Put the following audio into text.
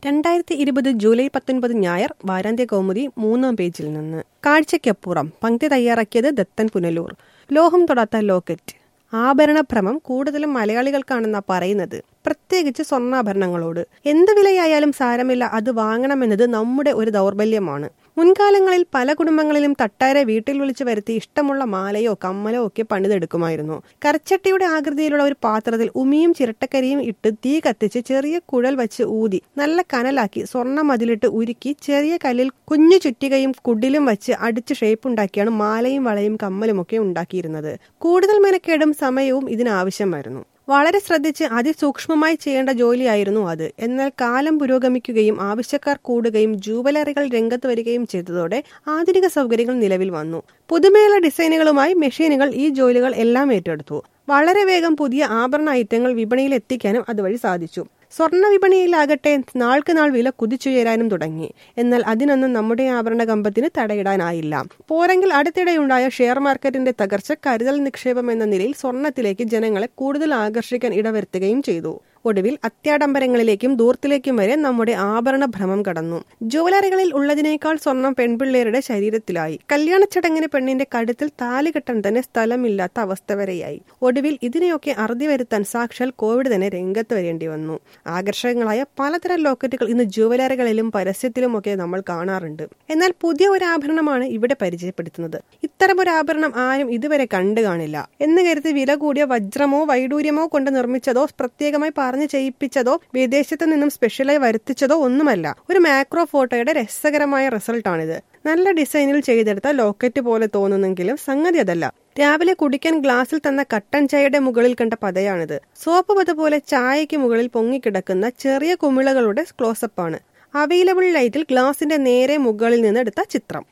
രണ്ടായിരത്തി ഇരുപത് ജൂലൈ പത്തൊൻപത് ഞായർ വാരാന്ത്യ കൗമുദി മൂന്നാം പേജിൽ നിന്ന് കാഴ്ചയ്ക്കപ്പുറം പങ്ക്തി തയ്യാറാക്കിയത് ദത്തൻ പുനലൂർ ലോഹം തൊടാത്ത ലോക്കറ്റ് ആഭരണഭ്രമം കൂടുതലും മലയാളികൾക്കാണെന്നാ പറയുന്നത് പ്രത്യേകിച്ച് സ്വർണ്ണാഭരണങ്ങളോട് എന്ത് വിലയായാലും സാരമില്ല അത് വാങ്ങണമെന്നത് നമ്മുടെ ഒരു ദൗർബല്യമാണ് മുൻകാലങ്ങളിൽ പല കുടുംബങ്ങളിലും തട്ടാരെ വീട്ടിൽ വിളിച്ചു വരുത്തി ഇഷ്ടമുള്ള മാലയോ കമ്മലോ ഒക്കെ പണിതെടുക്കുമായിരുന്നു കരച്ചട്ടിയുടെ ആകൃതിയിലുള്ള ഒരു പാത്രത്തിൽ ഉമിയും ചിരട്ടക്കരിയും ഇട്ട് തീ കത്തിച്ച് ചെറിയ കുഴൽ വച്ച് ഊതി നല്ല കനലാക്കി സ്വർണ്ണ മതിലിട്ട് ഉരുക്കി ചെറിയ കല്ലിൽ കുഞ്ഞു ചുറ്റികയും കുടിലും വച്ച് അടിച്ച് ഷേപ്പുണ്ടാക്കിയാണ് മാലയും വളയും കമ്മലും ഒക്കെ ഉണ്ടാക്കിയിരുന്നത് കൂടുതൽ മെനക്കേടും സമയവും ഇതിനാവശ്യമായിരുന്നു വളരെ ശ്രദ്ധിച്ച് അതിസൂക്ഷ്മമായി ചെയ്യേണ്ട ജോലിയായിരുന്നു അത് എന്നാൽ കാലം പുരോഗമിക്കുകയും ആവശ്യക്കാർ കൂടുകയും ജൂവലറികൾ രംഗത്ത് വരികയും ചെയ്തതോടെ ആധുനിക സൗകര്യങ്ങൾ നിലവിൽ വന്നു പുതുമയുള്ള ഡിസൈനുകളുമായി മെഷീനുകൾ ഈ ജോലികൾ എല്ലാം ഏറ്റെടുത്തു വളരെ വേഗം പുതിയ ആഭരണ ഐറ്റങ്ങൾ വിപണിയിൽ എത്തിക്കാനും അതുവഴി സാധിച്ചു സ്വർണ്ണ വിപണിയിലാകട്ടെ നാൾക്ക് നാൾ വില കുതിച്ചുയരാനും തുടങ്ങി എന്നാൽ അതിനൊന്നും നമ്മുടെ ആഭരണ കമ്പത്തിന് തടയിടാനായില്ല പോരെങ്കിൽ അടുത്തിടെയുണ്ടായ ഷെയർ മാർക്കറ്റിന്റെ തകർച്ച കരുതൽ നിക്ഷേപം എന്ന നിലയിൽ സ്വർണത്തിലേക്ക് ജനങ്ങളെ കൂടുതൽ ആകർഷിക്കാൻ ഇടവരുത്തുകയും ചെയ്തു ഒടുവിൽ അത്യാഡംബരങ്ങളിലേക്കും ദൂരത്തിലേക്കും വരെ നമ്മുടെ ആഭരണ ഭ്രമം കടന്നു ജുവലറികളിൽ ഉള്ളതിനേക്കാൾ സ്വർണം പെൺപിള്ളേരുടെ ശരീരത്തിലായി കല്യാണ ചടങ്ങിന് പെണ്ണിന്റെ കഴുത്തിൽ താലി കെട്ടാൻ തന്നെ സ്ഥലമില്ലാത്ത അവസ്ഥ വരെയായി ഒടുവിൽ ഇതിനെയൊക്കെ അറുതി വരുത്താൻ സാക്ഷാൽ കോവിഡ് തന്നെ രംഗത്ത് വരേണ്ടി വന്നു ആകർഷകങ്ങളായ പലതരം ലോക്കറ്റുകൾ ഇന്ന് ജുവലറികളിലും പരസ്യത്തിലുമൊക്കെ നമ്മൾ കാണാറുണ്ട് എന്നാൽ പുതിയ ഒരു ആഭരണമാണ് ഇവിടെ പരിചയപ്പെടുത്തുന്നത് ഇത്തരം ഒരു ആഭരണം ആരും ഇതുവരെ കണ്ടു കാണില്ല എന്ന് കരുതി വില കൂടിയ വജ്രമോ വൈഡൂര്യമോ കൊണ്ട് നിർമ്മിച്ചതോ പ്രത്യേകമായി പറഞ്ഞു ചെയ്യിപ്പിച്ചതോ വിദേശത്ത് നിന്നും സ്പെഷ്യലായി വരുത്തിച്ചതോ ഒന്നുമല്ല ഒരു മാക്രോ ഫോട്ടോയുടെ രസകരമായ റിസൾട്ടാണിത് നല്ല ഡിസൈനിൽ ചെയ്തെടുത്ത ലോക്കറ്റ് പോലെ തോന്നുന്നെങ്കിലും സംഗതി അതല്ല രാവിലെ കുടിക്കാൻ ഗ്ലാസ്സിൽ തന്ന കട്ടൻ ചായയുടെ മുകളിൽ കണ്ട പതയാണിത് സോപ്പ് പത പോലെ ചായയ്ക്ക് മുകളിൽ പൊങ്ങിക്കിടക്കുന്ന ചെറിയ കുമിളകളുടെ ക്ലോസപ്പാണ് അവൈലബിൾ ലൈറ്റിൽ ഗ്ലാസിന്റെ നേരെ മുകളിൽ നിന്ന് എടുത്ത ചിത്രം